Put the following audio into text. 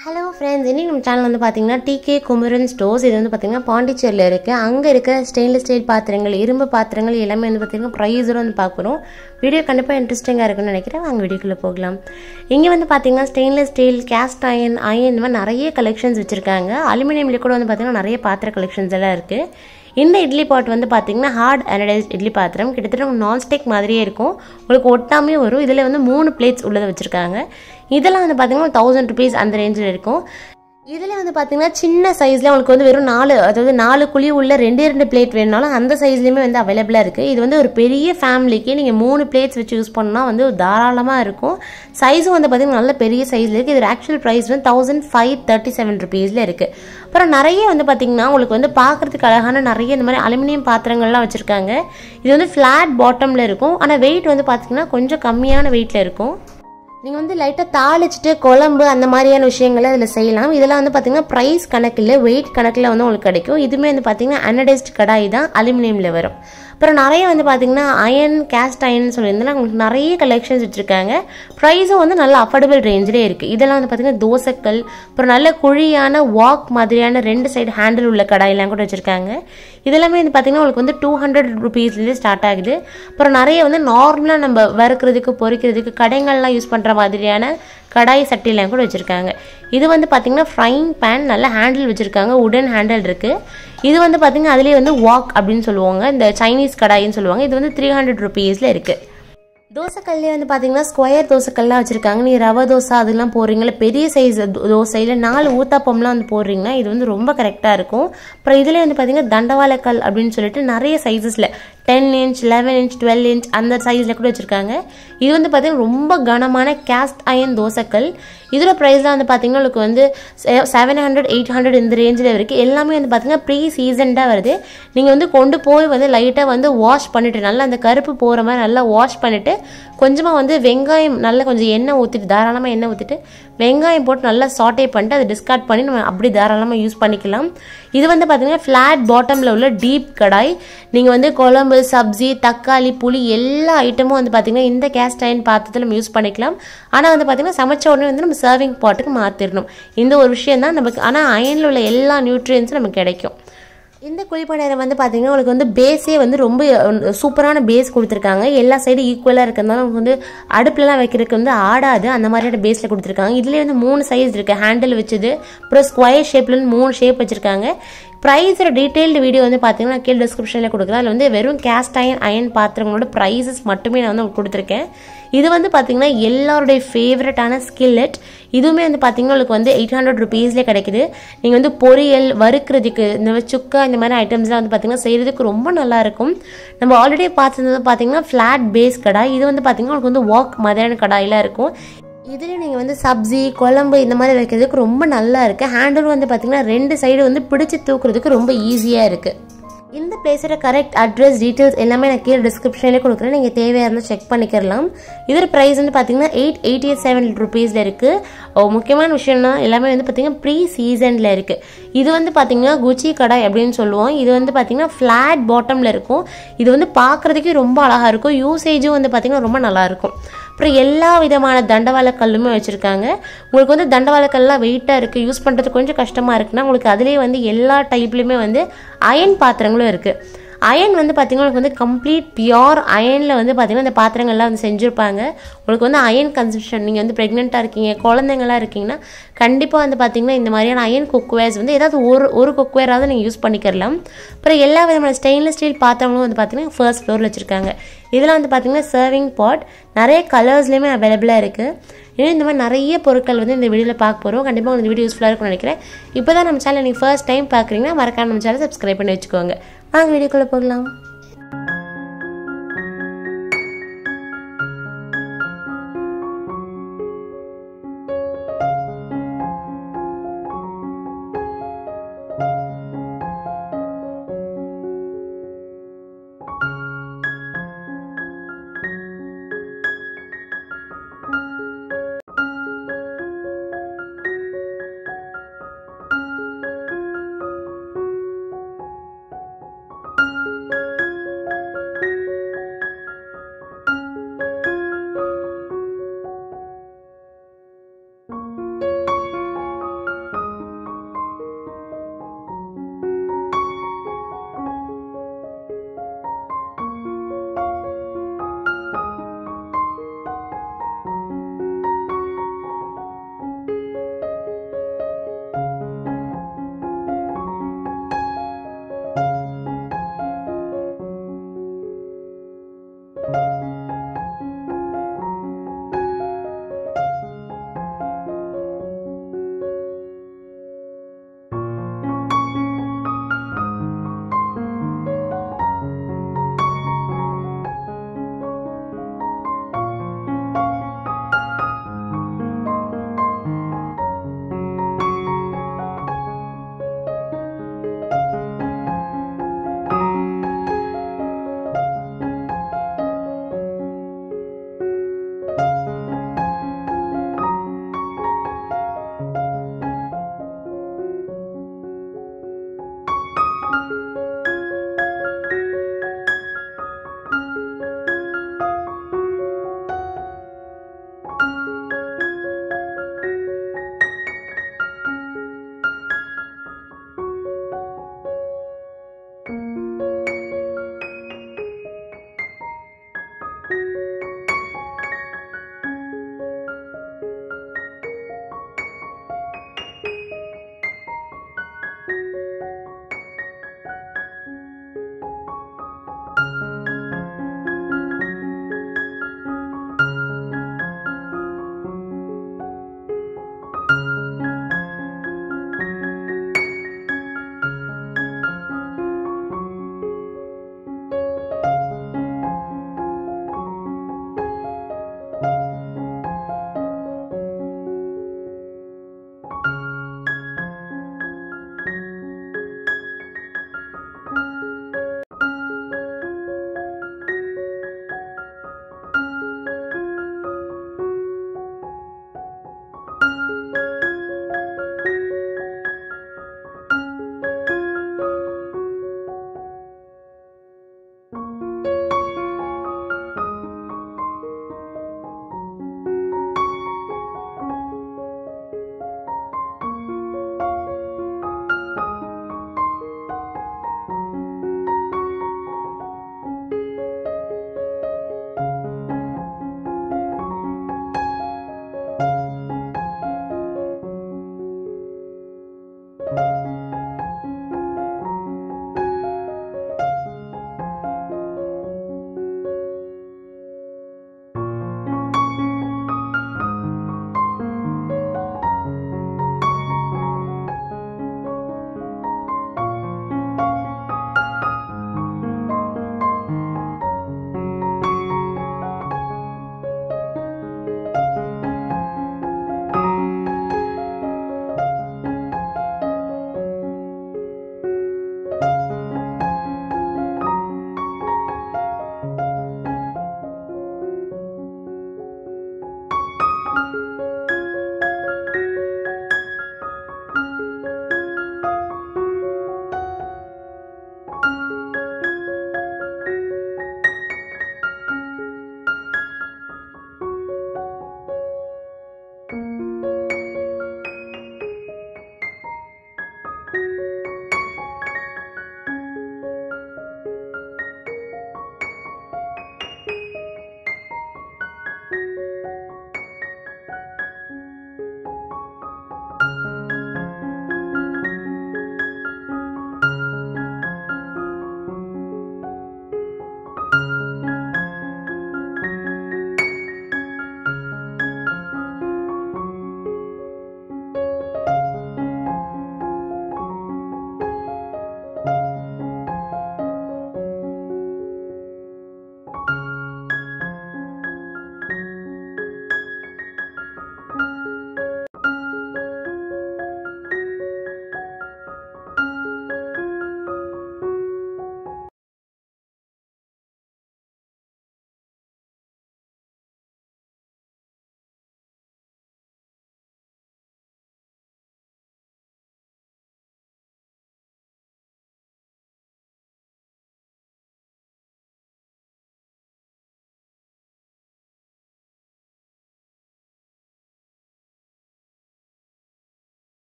hello friends இன்னைக்கு நம்ம channel வந்து பார்த்தீங்கன்னா டிகே குமரன் ஸ்டோர்ஸ் இது வந்து பார்த்தீங்கன்னா பாண்டிச்சேரியில் இருக்குது அங்கே இருக்க ஸ்டெயின்லெஸ் ஸ்டீல் பாத்திரங்கள் இரும்பு பாத்திரங்கள் எல்லாமே வந்து பார்த்தீங்கன்னா ப்ரைஸோட வந்து பார்க்குறோம் வீடியோ கண்டிப்பாக இன்ட்ரெஸ்டிங்காக இருக்குன்னு நினைக்கிறேன் வாங்க வீடியோக்குள்ளே போகலாம் இங்கே வந்து பார்த்தீங்கன்னா stainless steel cast iron iron இந்த மாதிரி நிறைய கலெக்ஷன்ஸ் வச்சுருக்காங்க அலுமினியம்ல கூட வந்து பார்த்தீங்கன்னா நிறைய பாத்திர கலெக்ஷன்ஸ் எல்லாம் இருக்குது இந்த இட்லி பாட் வந்து பார்த்தீங்கன்னா ஹார்ட் அனடைஸ்ட் இட்லி பாத்திரம் கிட்டத்தட்ட நான்ஸ்டிக் மாதிரியே இருக்கும் உங்களுக்கு ஒட்டாமே வரும் இதில் வந்து மூணு பிளேட்ஸ் உள்ளதை வச்சுருக்காங்க இதெல்லாம் வந்து பார்த்தீங்கன்னா தௌசண்ட் ருபீஸ் அந்த ரேஞ்சில் இருக்கும் இதில் வந்து பார்த்தீங்கன்னா சின்ன சைஸில் உங்களுக்கு வந்து வெறும் நாலு அதாவது நாலு குழி உள்ள ரெண்டே ரெண்டு பிளேட் வேணுனாலும் அந்த சைஸ்லேயுமே வந்து அவைலபிளாக இருக்குது இது வந்து ஒரு பெரிய ஃபேமிலிக்கு நீங்கள் மூணு பிளேட்ஸ் வச்சு யூஸ் பண்ணால் வந்து தாராளமாக இருக்கும் சைஸும் வந்து பார்த்தீங்கன்னா நல்ல பெரிய சைஸில் இருக்குது இது ஆக்சுவல் ப்ரைஸ் வந்து தௌசண்ட் ஃபைவ் தேர்ட்டி செவன் ருபீஸில் இருக்குது அப்புறம் நிறைய வந்து பார்த்தீங்கன்னா உங்களுக்கு வந்து பார்க்குறதுக்கு அழகான நிறைய இந்த மாதிரி அலுமினியம் பாத்திரங்கள்லாம் வச்சுருக்காங்க இது வந்து ஃப்ளாட் பாட்டமில் இருக்கும் ஆனால் வெயிட் வந்து பார்த்தீங்கன்னா கொஞ்சம் கம்மியான வெயிட்டில் இருக்கும் நீங்கள் வந்து லைட்டாக தாளிச்சிட்டு குழம்பு அந்த மாதிரியான விஷயங்களை அதில் செய்யலாம் இதெல்லாம் வந்து பார்த்தீங்கன்னா ப்ரைஸ் கணக்கில் வெயிட் கணக்கில் வந்து உங்களுக்கு கிடைக்கும் இதுவுமே வந்து பார்த்தீங்கன்னா அனடைஸ்ட் கடாய் தான் அலுமினியமில் வரும் அப்புறம் நிறைய வந்து பார்த்தீங்கன்னா அயன் கேஸ்ட் அயன் சொல்லியிருந்தாலும் உங்களுக்கு நிறைய கலெக்ஷன்ஸ் வச்சுருக்காங்க ப்ரைஸும் வந்து நல்ல அஃபோர்டபுள் ரேஞ்சிலே இருக்குது இதெல்லாம் வந்து பார்த்தீங்கன்னா தோசைக்கல் அப்புறம் நல்ல குழியான வாக் மாதிரியான ரெண்டு சைடு ஹேண்டில் உள்ள கடாயெல்லாம் கூட வச்சுருக்காங்க இதெல்லாமே வந்து பார்த்தீங்கன்னா உங்களுக்கு வந்து டூ ஹண்ட்ரட் ருபீஸ்லேருந்து ஸ்டார்ட் ஆகுது அப்புறம் நிறைய வந்து நார்மலாக நம்ம வறுக்கிறதுக்கு பொரிக்கிறதுக்கு கடைங்கள்லாம் யூஸ் பண்ணுற மாதிரியான கடாய் சட்டிலாம் கூட வச்சுருக்காங்க இது வந்து பார்த்திங்கன்னா ஃப்ரைங் பேன் நல்ல ஹேண்டில் வச்சுருக்காங்க உடன் ஹேண்டில் இருக்குது இது வந்து பார்த்திங்கன்னா அதுலேயே வந்து வாக் அப்படின்னு சொல்லுவாங்க இந்த சைனீஸ் கடாயின்னு சொல்லுவாங்க இது வந்து த்ரீ ஹண்ட்ரட் ருபீஸில் இருக்குது தோசைக்கல்லே வந்து பார்த்தீங்கன்னா ஸ்கொயர் தோசைக்கல்லாம் வச்சுருக்காங்க நீ ரவை தோசை அதெல்லாம் போடுறீங்களா பெரிய சைஸ் தோசையில் நாலு ஊத்தாப்பம்லாம் வந்து போடுறீங்கன்னா இது வந்து ரொம்ப கரெக்டாக இருக்கும் அப்புறம் இதில் வந்து பார்த்தீங்கன்னா தண்டவாளக்கல் அப்படின்னு சொல்லிட்டு நிறைய சைஸஸில் ten inch eleven inch twelve inch அந்த சைஸில் கூட வச்சுருக்காங்க இது வந்து பார்த்தீங்கன்னா ரொம்ப கனமான கேஸ்ட் அயன் தோசைக்கல் இதில் ப்ரைஸ்லாம் வந்து பார்த்தீங்கன்னா உங்களுக்கு வந்து செவன் ஹண்ட்ரட் எயிட் ஹண்ட்ரட் இந்த ரேஞ்சில் இருக்குது எல்லாமே வந்து பார்த்தீங்கன்னா ப்ரீ சீசன்டாக வருது நீங்கள் வந்து கொண்டு போய் வந்து லைட்டாக வந்து வாஷ் பண்ணிவிட்டு நல்லா அந்த கருப்பு போகிற மாதிரி நல்லா வாஷ் பண்ணிவிட்டு கொஞ்சமாக வந்து வெங்காயம் நல்லா கொஞ்சம் எண்ணெய் ஊற்றிட்டு தாராளமாக எண்ணெய் ஊற்றிட்டு வெங்காயம் போட்டு நல்லா சாட்டே பண்ணிட்டு அதை டிஸ்கார்ட் பண்ணி நம்ம அப்படி தாராளமாக யூஸ் பண்ணிக்கலாம் இது வந்து பார்த்தீங்கன்னா ஃப்ளாட் பாட்டமில் உள்ள டீப் கடாய் நீங்கள் வந்து குழம்பு சப்ஜி தக்காளி புளி எல்லா ஐட்டமும் வந்து பார்த்தீங்கன்னா இந்த கேஸ்ட் அயன் பாத்திரத்தில் நம்ம யூஸ் பண்ணிக்கலாம் ஆனால் வந்து பார்த்தீங்கன்னா சமைச்ச உடனே வந்து நம்ம சர்விங் பாட்டுக்கு மாற்றிடணும் இந்த ஒரு விஷயம் தான் நமக்கு ஆனால் அயனில் உள்ள எல்லா நியூட்ரியன்ஸும் நமக்கு கிடைக்கும் இந்த குழிப்பணியாரம் வந்து பார்த்தீங்கன்னா உங்களுக்கு வந்து பேஸே வந்து ரொம்ப சூப்பரான பேஸ் கொடுத்துருக்காங்க எல்லா சைடும் ஈக்குவலாக இருக்கிறதுனால உங்களுக்கு வந்து அடுப்புலலாம் வைக்கிறதுக்கு வந்து ஆடாது அந்த மாதிரியான பேஸில் கொடுத்துருக்காங்க இதுலேயே வந்து மூணு சைஸ் இருக்குது ஹேண்டில் வச்சது அப்புறம் ஸ்கொயர் ஷேப்ல மூணு ஷேப் வச்சுருக்காங்க ப்ரைஸோட டீட்டெயில்டு வீடியோ வந்து பார்த்தீங்கன்னா நான் கீழே டிஸ்கிரிப்ஷனில் கொடுக்குறேன் அதில் வந்து வெறும் கேஸ்ட் அயன் அயன் பாத்திரங்களோட ப்ரைஸஸ் மட்டுமே நான் வந்து உங்களுக்கு கொடுத்துருக்கேன் இது வந்து பார்த்தீங்கன்னா எல்லாருடைய ஃபேவரட்டான ஸ்கில்லெட் இதுவுமே வந்து பார்த்தீங்கன்னா உங்களுக்கு வந்து எயிட் ஹண்ட்ரட் ருபீஸ்லேயே கிடைக்குது நீங்கள் வந்து பொரியல் வறுக்கிறதுக்கு இந்த சுக்கா இந்த மாதிரி ஐட்டம்ஸ்லாம் வந்து பார்த்தீங்கன்னா செய்கிறதுக்கு ரொம்ப நல்லாயிருக்கும் நம்ம ஆல்ரெடி பார்த்துருந்தது பார்த்தீங்கன்னா ஃப்ளாட் பேஸ் கடாய் இது வந்து பார்த்தீங்கன்னா உங்களுக்கு வந்து வாக் மாதிரியான கடாயெலாம் இருக்கும் இதில் நீங்கள் வந்து சப்ஜி குழம்பு இந்த மாதிரி வைக்கிறதுக்கு ரொம்ப நல்லா இருக்குது ஹேண்டில் வந்து பார்த்தீங்கன்னா ரெண்டு சைடு வந்து பிடிச்சி தூக்குறதுக்கு ரொம்ப ஈஸியாக இருக்குது இந்த பிளேஸோட கரெக்ட் அட்ரஸ் டீட்டெயில்ஸ் எல்லாமே நான் கீழே டிஸ்கிரிப்ஷன்லேயே கொடுக்குறேன் நீங்கள் தேவையாக இருந்தால் செக் பண்ணிக்கிறலாம் இதோட ப்ரைஸ் வந்து பார்த்தீங்கன்னா எயிட் எயிட்டி செவன் ருபீஸில் இருக்குது முக்கியமான விஷயம்னா எல்லாமே வந்து பார்த்தீங்கன்னா ப்ரீ சீசனில் இருக்குது இது வந்து பார்த்தீங்கன்னா குச்சி கடாய் அப்படின்னு சொல்லுவோம் இது வந்து பார்த்தீங்கன்னா ஃப்ளாட் பாட்டமில் இருக்கும் இது வந்து பார்க்குறதுக்கே ரொம்ப அழகாக இருக்கும் யூசேஜும் வந்து பார்த்தீங்கன்னா ரொம்ப நல்லாயிருக்கும் அப்புறம் எல்லா விதமான தண்டவாள கல்லுமே வச்சுருக்காங்க உங்களுக்கு வந்து தண்டவாளக்கல்லாம் வெயிட்டாக இருக்குது யூஸ் பண்ணுறது கொஞ்சம் கஷ்டமாக இருக்குன்னா உங்களுக்கு அதுலேயே வந்து எல்லா டைப்லேயுமே வந்து அயன் பாத்திரங்களும் இருக்குது அயன் வந்து பார்த்திங்கன்னா உங்களுக்கு வந்து கம்ப்ளீட் பியோர் அயனில் வந்து பார்த்திங்கன்னா இந்த பாத்திரங்கள்லாம் வந்து செஞ்சுருப்பாங்க உங்களுக்கு வந்து அயன் கன்சம்ஷன் நீங்கள் வந்து ப்ரெக்னெண்ட்டாக இருக்கீங்க குழந்தைங்களாம் இருக்கீங்கன்னா கண்டிப்பாக வந்து பார்த்திங்கன்னா இந்த மாதிரியான அயன் குக்வேர்ஸ் வந்து ஏதாவது ஒரு ஒரு குக்வேராவது நீங்கள் யூஸ் பண்ணிக்கிறலாம் அப்புறம் எல்லா விதமான ஸ்டெயின்லெஸ் ஸ்டீல் பாத்திரங்களும் வந்து பார்த்திங்கன்னா ஃபர்ஸ்ட் ஃப்ளோரில் வச்சுருக்காங்க இதில் வந்து பார்த்திங்கன்னா சர்விங் பாட் நிறைய கலர்ஸ்லேயுமே அவைலபிளாக இருக்குது இன்னும் இந்த மாதிரி நிறைய பொருட்கள் வந்து இந்த வீடியோவில் பார்க்க போகிறோம் கண்டிப்பாக உங்களுக்கு வீடியோ யூஸ்ஃபுல்லாக இருக்கும்னு நினைக்கிறேன் இப்போ தான் நம்ம சேனல் நீங்கள் ஃபர்ஸ்ட் டைம் பார்க்குறீங்கன்னா மறக்காம நம்ம சேனல் சப்ஸ்கிரைப் பண்ணி வச்சுக்கோங்க வாங்க வீடியோக்குள்ளே போகலாம்